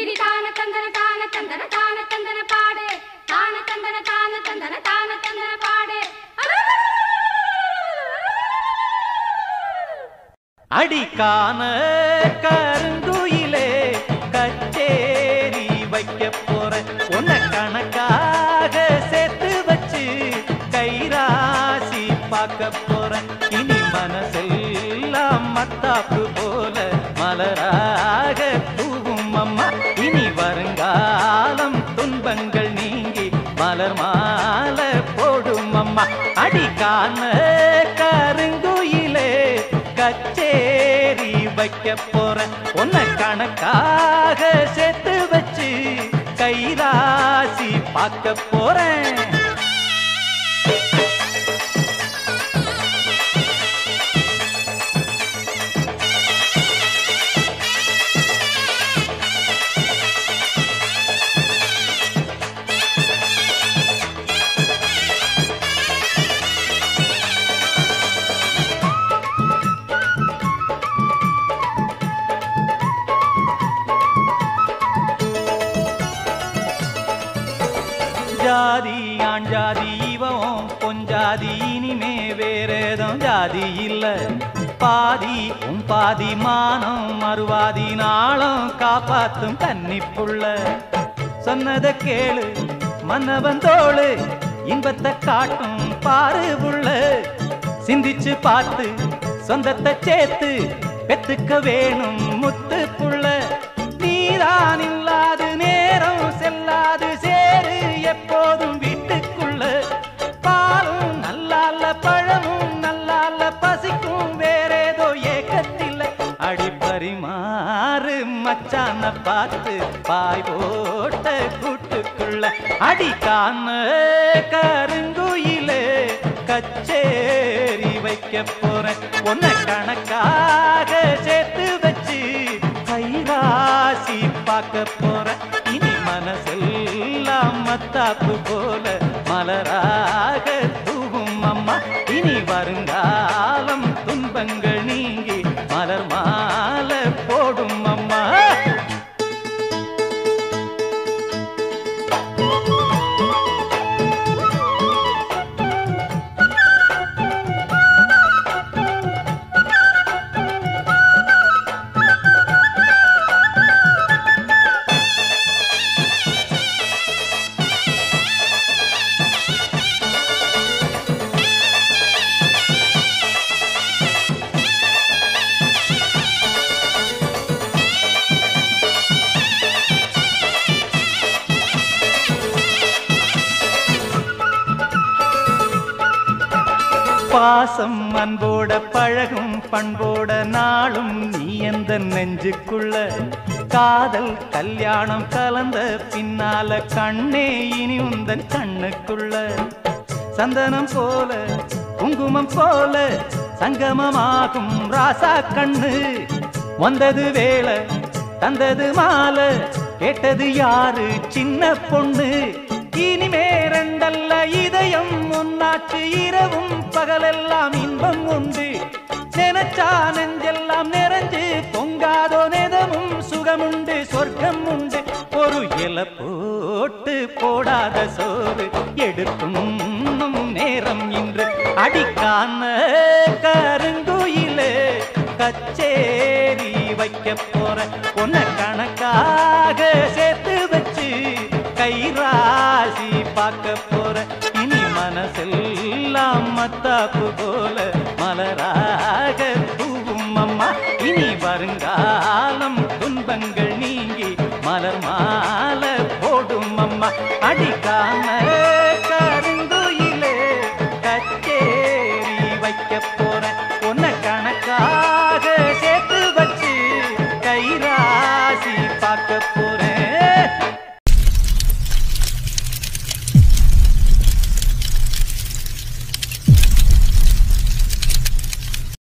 இனி தான தந்தன தான தந்தன தான தந்தன பாடு தான தந்தன தான தந்தன தான தந்தன பாடு அடிக்கான கருங்குயிலே கச்சேரி வைக்க போற உன்னை கணக்காக சேர்த்து வச்சு கைராசி பார்க்க போற இனி மனசெல்லாம் மத்தாப்பு போல மலராக தூவும் அம்மா இனி வருங்காலம் துன்பங்கள் நீங்கி மலர் மாலை போடும் அம்மா அடிக்கான கருங்குயிலே கச்சேரி வைக்க போற உன்னை கணக்காக சேர்த்து வச்சு கைராசி பார்க்க போறேன் ஜாதி ஆண் ஜாதி இவன் பொஞ்சாதி இனிமே வேறேதும் ஜாதி இல்ல பாதி உன் பாதி மானம் மறுவாதி நாளும் காப்பாத்தும் கன்னிப்புள்ள சொன்னத கேளு மன்னவன் தோளு இன்பத்தை காட்டும் பாரு புள்ள சிந்திச்சு பார்த்து சொந்தத்தை சேர்த்து பெத்துக்க வேணும் முத்து புள்ள நீதான் இல்லாது நேரம் செல்லாது சேரு எப்போதும் வீட்டுக்குள்ள பாலும் நல்லால பழமும் நல்லால பசிக்கும் வேறேதோ ஏக்கத்தில் அடிப்பரிமாறு மச்சான பார்த்து பாய் போட்ட கூட்டுக்குள்ள அடிக்கான கருங்குயிலே கச்சேரி வைக்க போறேன் உன்னை கணக்காக சேர்த்து வச்சு கைராசி பார்க்க போறேன் இனி மனசெல்லாம் மத்தாப்பு போல மலராக தூவும் அம்மா இனி வருங்காலம் துன்பங்கள் நீங்கி மலர் மாலை போடும் அம்மா பாசம் அன்போட பழகும் பண்போட நாளும் நீ எந்த நெஞ்சுக்குள்ள காதல் கல்யாணம் கலந்த பின்னால கண்ணே இனி உந்தன் கண்ணுக்குள்ள சந்தனம் போல குங்குமம் போல சங்கமமாகும் ராசா கண்ணு வந்தது வேலை தந்தது மாலை கேட்டது யாரு சின்ன பொண்ணு இனிமே ரெண்டல்ல இதயம் ஒன்னாச்சு இரவும் பகலெல்லாம் இன்பம் உண்டு நினைச்சா நெஞ்செல்லாம் நிறைஞ்சு பொங்காதோ நெதமும் சுகமுண்டு சொர்க்கம் உண்டு ஒரு இல போட்டு போடாத சோறு எடுக்கும் நேரம் இன்று அடிக்கான கருங்குயிலே கச்சேரி வைக்க போற உன்னை கணக்காக சேர்த்து